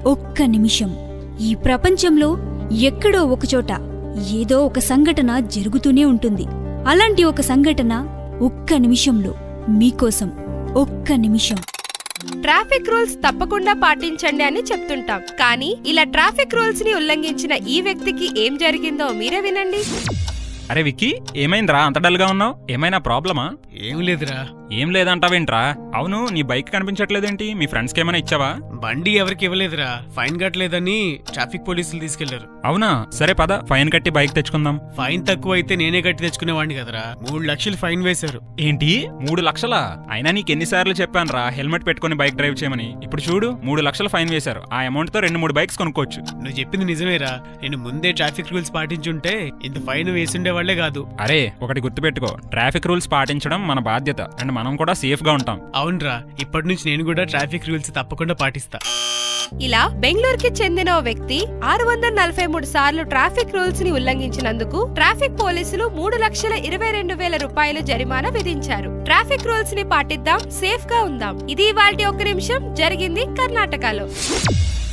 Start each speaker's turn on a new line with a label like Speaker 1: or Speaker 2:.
Speaker 1: ఒక్క నిమిషం ఈ ప్రపంచంలో ఎక్కడో ఒకచోట ఏదో ఒక సంఘటన జరుగుతూనే ఉంటుంది అలాంటి ఒక సంఘటన ఒక్క నిమిషంలో మీకోసం ఒక్క నిమిషం
Speaker 2: ట్రాఫిక్ రూల్స్ తప్పకుండా పాటించండి అని చెప్తుంటాం కానీ ఇలా ట్రాఫిక్ రూల్స్ ని ఉల్లంఘించిన ఈ వ్యక్తికి ఏం జరిగిందో మీరే వినండి
Speaker 3: అరే విక్కీ ఏమైందిరా అంత డల్గా ఉన్నావు ఏమైనా ప్రాబ్లమా
Speaker 4: ఏం లేదురా
Speaker 3: ఏం లేదంటావేంట్రా అవును నీ బైక్ కనిపించట్లేదేంటి మీ ఫ్రెండ్స్కి ఏమైనా ఇచ్చావా
Speaker 4: బండి ఎవరికి ఇవ్వలేదురా ఫైన్ కట్టలేదని ట్రాఫిక్ పోలీసులు తీసుకెళ్లారు
Speaker 3: అవునా సరే పద ఫైన్ కట్టి బైక్ తెచ్చుకుందాం
Speaker 4: ఫైన్ తక్కువ అయితే నేనే కట్టి తెచ్చుకునేవాడిని కదరా మూడు లక్షలు ఫైన్ వేశారు
Speaker 3: ఏంటి మూడు లక్షలా అయినా నీకు ఎన్నిసార్లు చెప్పానురా హెల్మెట్ పెట్టుకుని బైక్ డ్రైవ్ చేయమని ఇప్పుడు చూడు మూడు లక్షల ఫైన్ వేశారు ఆ అమౌంట్ తో రెండు మూడు బైక్స్ కొనుక్కోవచ్చు
Speaker 4: నువ్వు చెప్పింది నిజమేరా నేను ముందే ట్రాఫిక్ రూల్స్ పాటించుంటే ఇంత ఫైన్ వేసుండేవాళ్లే కాదు
Speaker 3: అరే ఒకటి గుర్తుపెట్టుకో ట్రాఫిక్ రూల్స్ పాటించడం మన బాధ్యత అండ్ మనం కూడా సేఫ్ గా ఉంటాం
Speaker 4: అవునరా ఇప్పటి నుంచి నేను కూడా ట్రాఫిక్ రూల్స్ తప్పకుండా పాటిస్తా
Speaker 2: ఇలా బెంగళూరుకి చెందిన ఓ వ్యక్తి ఆరు వందల నలభై మూడు సార్లు ట్రాఫిక్ రూల్స్ ని ఉల్లంఘించినందుకు ట్రాఫిక్ పోలీసులు మూడు లక్షల ఇరవై రెండు వేల రూపాయలు జరిమానా విధించారు ట్రాఫిక్ రూల్స్ ని పాటిద్దాం సేఫ్ గా ఉందాం ఇది ఇవాల్టి ఒక్క నిమిషం జరిగింది కర్ణాటకలో